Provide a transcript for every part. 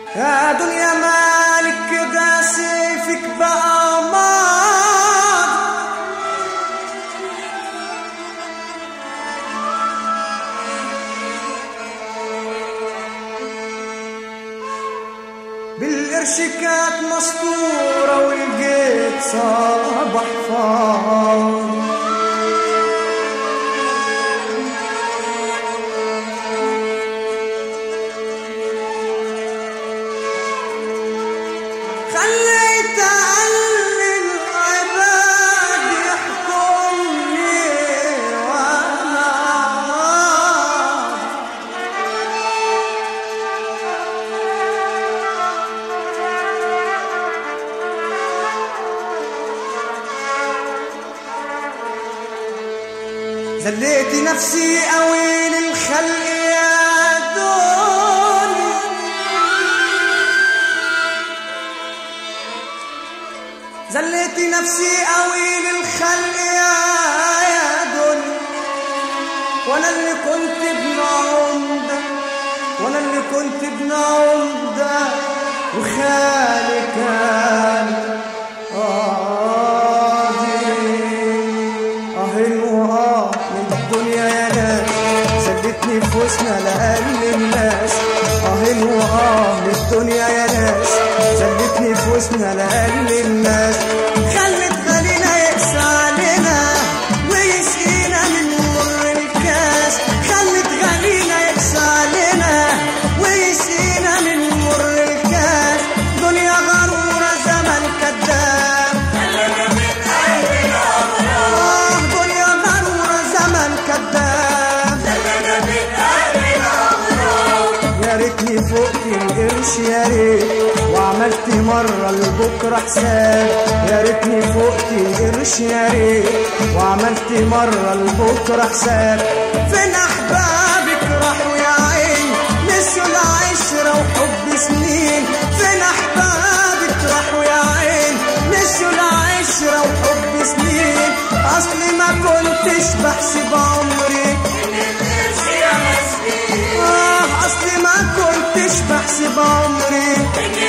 يا دنيا مالك كده سيفك بقى ماضي بالقرش كانت مسطورة والجيت صبح فاضي خليت عني العباد يحكمني وانا زليت نفسي قوي للخلق يا دنيا زليت نفسي قوي للخلق يا يا دنيا وانا اللي كنت ابن عمده وانا اللي كنت ابن عمده وخالي كان قاضي اهل واه من الدنيا يا ناس سدتني في وسنا لأقل الناس اهل واه من الدنيا يا ناس سدتني في وسنا لأقل الناس خلت خلينا يقسى علينا ويسقينا من مر الكاس خلت خلينا يقسى علينا ويسقينا من مر الكاس دنيا غرورة زمن كذاب آه دنيا غرورة زمن كذاب يا ريتني فوقت القرش يا ريت وعملت مرة لبكرة حساب يا ريتني فوقت القرش يا ريت وعملت مرة لبكرة حساب فين أحبابك راحوا يا عين نسوا العشرة وحب سنين فين أحبابك راحوا يا عين نسوا العشرة وحب سنين أصلي ما كنتش بحسب عمري آه أصلي ما كنتش بحسب عمري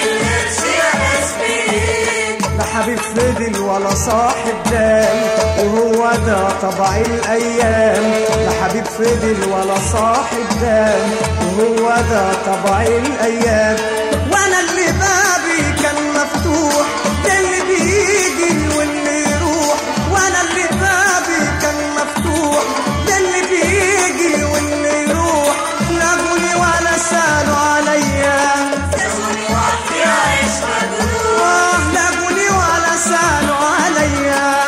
لا حبيب فضل ولا صاحب دام وهو ده طبع الأيام لا حبيب فضل ولا صاحب دام وهو ده طبع الأيام وأنا اللي بابي كان مفتوح للي بيجي واللي يروح وأنا اللي بابي كان مفتوح للي بيجي واللي يروح لا جوني ولا سالوا عليا آه لا جوني ولا سالوا عليا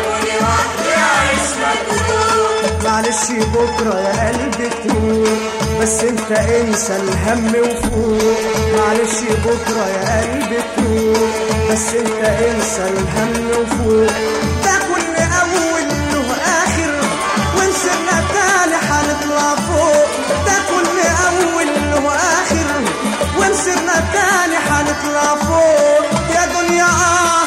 معلش بكرة يا قلبي تروح بس انت انسى الهم وفوق معلش بكرة يا قلبي تروح بس انت انسى الهم وفوق ده كل اول له اخر ونسينا تاني هنطلع فوق ده كل اول له اخر ونسينا تاني هنطلع فوق يا دنيا آه